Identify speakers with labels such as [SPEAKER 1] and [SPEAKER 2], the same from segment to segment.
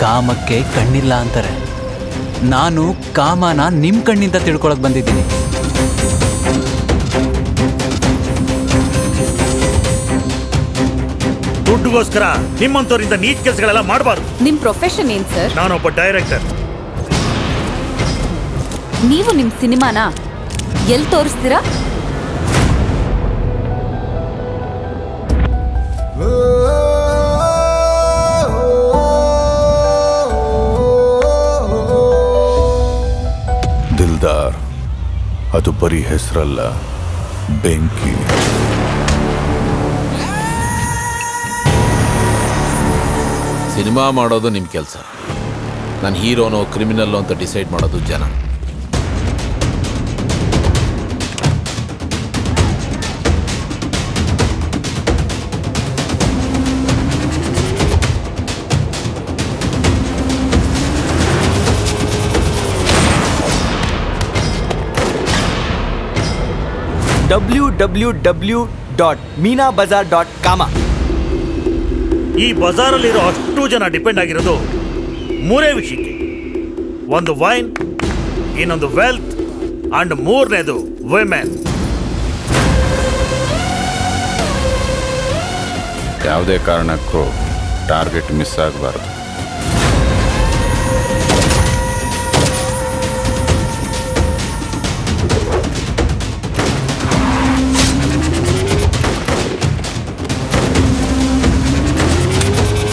[SPEAKER 1] ಕಾಮಕ್ಕೆ ಕಣ್ಣಿಲ್ಲ ಅಂತಾರೆ ನಾನು ಕಾಮನ ನಿಮ್ ಕಣ್ಣಿಂದ ತಿಳ್ಕೊಳಕ್ ಬಂದಿದ್ದೀನಿ
[SPEAKER 2] ದುಡ್ಡುಗೋಸ್ಕರ ನಿಮ್ಮಂತವರಿಂದ ನೀಚ್ ಕೆಲಸಗಳೆಲ್ಲ ಮಾಡಬಾರ್ದು
[SPEAKER 3] ನಿಮ್ ಪ್ರೊಫೆಷನ್ ಏನ್ ಸರ್
[SPEAKER 2] ನಾನೊಬ್ಬ ಡೈರೆಕ್ಟರ್
[SPEAKER 3] ನೀವು ನಿಮ್ ಸಿನಿಮಾನ ಎಲ್ ತೋರಿಸ್ತೀರಾ
[SPEAKER 4] ದಿಲ್ದಾರ್ ಅದು ಬರೀ ಹೆಸರಲ್ಲ ಬೆಂಕಿ
[SPEAKER 5] ಸಿನಿಮಾ ಮಾಡೋದು ನಿಮ್ಮ ಕೆಲಸ ನಾನು ಹೀರೋನೋ ಕ್ರಿಮಿನಲ್ಲೋ ಅಂತ ಡಿಸೈಡ್ ಮಾಡೋದು ಜನ
[SPEAKER 6] W W W dot Meena Bazaar dot com
[SPEAKER 2] ಈ ಬಜಾರಲ್ಲಿರೋ ಅಷ್ಟು ಜನ ಡಿಪೆಂಡ್ ಆಗಿರೋದು ಮೂರೇ ವಿಷಯಕ್ಕೆ ಒಂದು ವೈನ್ ಇನ್ನೊಂದು ವೆಲ್ತ್ ಅಂಡ್ ಮೂರನೇದು ವಿಮೆನ್
[SPEAKER 4] ಯಾವುದೇ ಕಾರಣಕ್ಕೂ ಟಾರ್ಗೆಟ್ ಮಿಸ್ ಆಗಬಾರ್ದು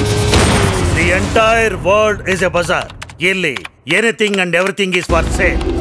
[SPEAKER 2] the entire world is a bazaar ಇಲ್ಲಿ anything and everything is for sale